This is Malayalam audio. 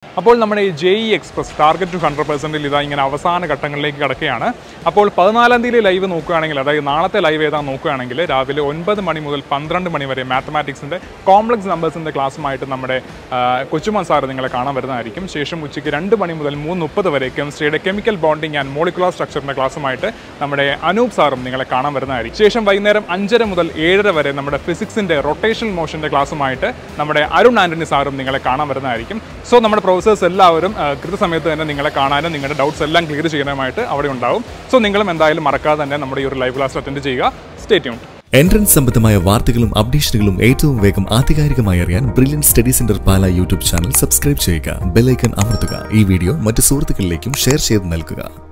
അപ്പോൾ നമ്മുടെ ഈ J E express target two hundred പെർസെൻറ്റിൽ ഇതാ ഇങ്ങനെ അവസാന ഘട്ടങ്ങളിലേക്ക് കിടക്കുകയാണ് അപ്പോൾ പതിനാലാം തീയതി ലൈവ് നോക്കുകയാണെങ്കിൽ അതായത് നാളത്തെ ലൈവ് ഏതാ നോക്കുകയാണെങ്കിൽ രാവിലെ ഒൻപത് മണി മുതൽ പന്ത്രണ്ട് മണി വരെ മാത്തമാറ്റിക്സിൻ്റെ കോംപ്ലക്സ് നമ്പേഴ്സിൻ്റെ ക്ലാസ്സുമായിട്ട് നമ്മുടെ ആ, കൊച്ചുമൻ സാർ നിങ്ങളെ കാണാൻ വരുന്നതായിരിക്കും ശേഷം ഉച്ചയ്ക്ക് രണ്ട് മണി മുതൽ മൂന്ന് മുപ്പത് വരെ കെമിസ്ട്രിയുടെ കെമിക്കൽ ബോണ്ടിങ് ആൻഡ് മോളിക്കുലർ സ്ട്രക്ചറിൻ്റെ ക്ലാസ്സുമായിട്ട് നമ്മുടെ അനൂപ് സാറും നിങ്ങളെ കാണാൻ വരുന്നതായിരിക്കും ശേഷം വൈകുന്നേരം അഞ്ചര മുതൽ ഏഴര വരെ നമ്മുടെ ഫിസിക്സിൻ്റെ റൊട്ടേഷണൽ മോഷൻ്റെ ക്ലാസ്സുമായിട്ട് നമ്മുടെ അരുൺ ആൻ്റണി സാറും നിങ്ങളെ കാണാൻ വരുന്നതായിരിക്കും സോ നമ്മുടെ പ്രൊഫസേഴ്സ് എല്ലാവരും ആ, കൃത്യസമയത്ത് തന്നെ നിങ്ങളെ കാണാനും നിങ്ങളുടെ ഡൗട്ട്സ് എല്ലാം ക്ലിയർ ചെയ്യാനുമായിട്ട് അവിടെ ഉണ്ടാവും സോ നിങ്ങളും എന്തായാലും മറക്കാതെ തന്നെ നമ്മുടെ ഈ ഒരു ലൈവ് ക്ലാസ് അറ്റൻഡ് ചെയ്യുക സ്റ്റേ ട്യൂൺ എൻട്രൻസ് സംബന്ധമായ വാർത്തകളും അപ്ഡേഷനുകളും ഏറ്റവും വേഗം ആധികാരികമായി അറിയാൻ brilliant study centre Pala YouTube channel subscribe ചെയ്യുക ബെല്ലൈക്കൺ അമർത്തുക ഈ വീഡിയോ മറ്റ് സുഹൃത്തുക്കളിലേക്കും ഷെയർ ചെയ്ത് നൽകുക